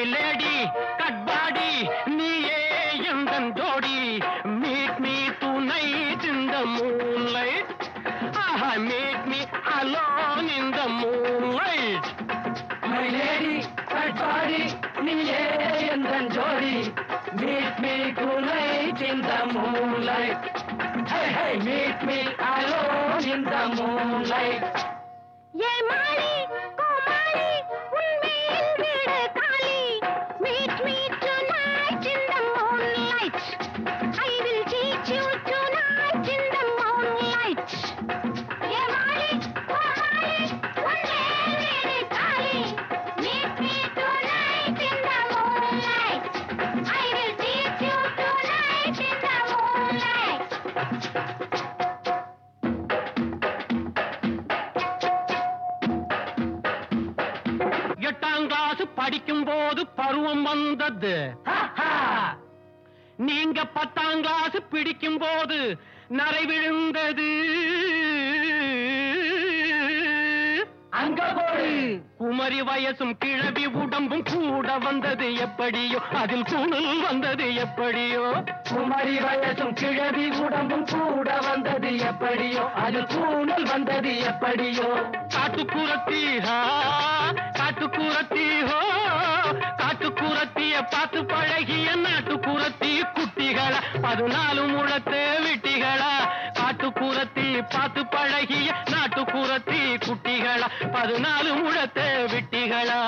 lady Katpadi நீயே எந்தன் ஜோடி meet me tonight in the moonlight ஆஹா meet me alone in the moonlight my lady Katpadi நீயே எந்தன் ஜோடி meet me tonight in the moonlight hey hey meet me alone in the moonlight ஏ மாலி கோமாளி உன்மேல் வீடு காலி meet me tonight in the moonlight I will teach you tonight in the moonlight ஏ மாலி கோமாளி உன்மேல் வீடு காலி meet me tonight in the moonlight I will teach you tonight in the moonlight எட்டாம் கிளாஸ் படிக்கும் போது பருவம் வந்தது நீங்க பத்தாம் கிளாஸ் பிடிக்கும் போது நரை விழுந்தது அங்க போடு குமரி வயசும் கிழவி உடம்பும் கூட வந்தது எப்படியோ அதில் குணல் வந்தது எப்படியோ குமரி வயசும் கிழவி உடம்பும் கூட வந்தது எப்படியோ அது கூணல் வந்தது எப்படியோ காட்டுக்குரத்தி ஹா, காட்டுக்குரத்தி ஹோ காட்டுக்குரத்திய பார்த்து பழகிய நாட்டுக்குரத்தி குட்டிகளா பதினாலு முழத்து விட்டிகளா காட்டுக்குரத்தி பார்த்து பழகிய நாட்டுக்குரத்தி குட்டிகளா பதினாலு முழத்து விட்டிகளா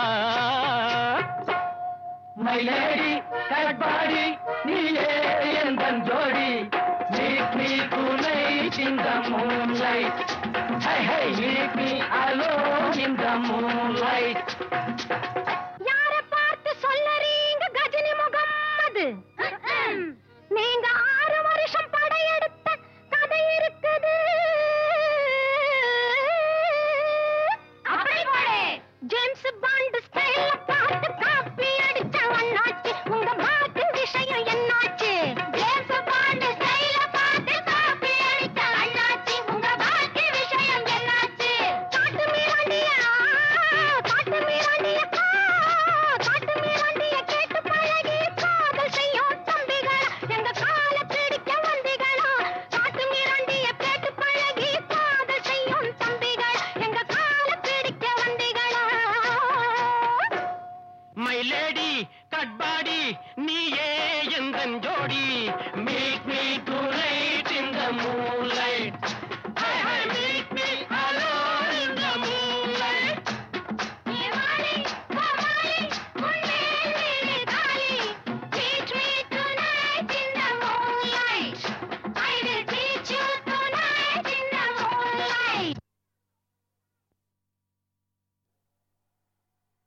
மை லேடி கட்பாடி நீயே எந்தன் ஜோடி meet me tonight in the moonlight hey hey meet me alone in the moonlight யார பார்த்து சொல்லறீங்க கஜினி முகம்மது நீங்க ஆறு வருஷம் படையெடுத்த கதை இருக்குது அப்படி போடு ஜேம்ஸ் பாண்ட் ஸ்டைல பார்த்து காப்பி அடிச்ச அண்ணாச்சி உங்க மாட்டு விஷயம் என்னாச்சு ஜேம்ஸ் பாண்ட் ஸ்டைல பார்த்து காப்பி அடிச்ச அண்ணாச்சி உங்க மாட்டு விஷயம் என்னாச்சு காட்டு மீராண்டியா காட்டு மீராண்டியா காட்டு மீராண்டிய கேட்டு பழகி காதல் செய்யும் தம்பிகளா எங்க கால பிடிக்க வந்திகளா காட்டு மீராண்டிய கேட்டு பழகி காதல் செய்யும் தம்பிகளா எங்க கால பிடிக்க வந்திகளா மை லேடி கட்பாடி நீயே எந்தன் ஜோடி மீட் மீ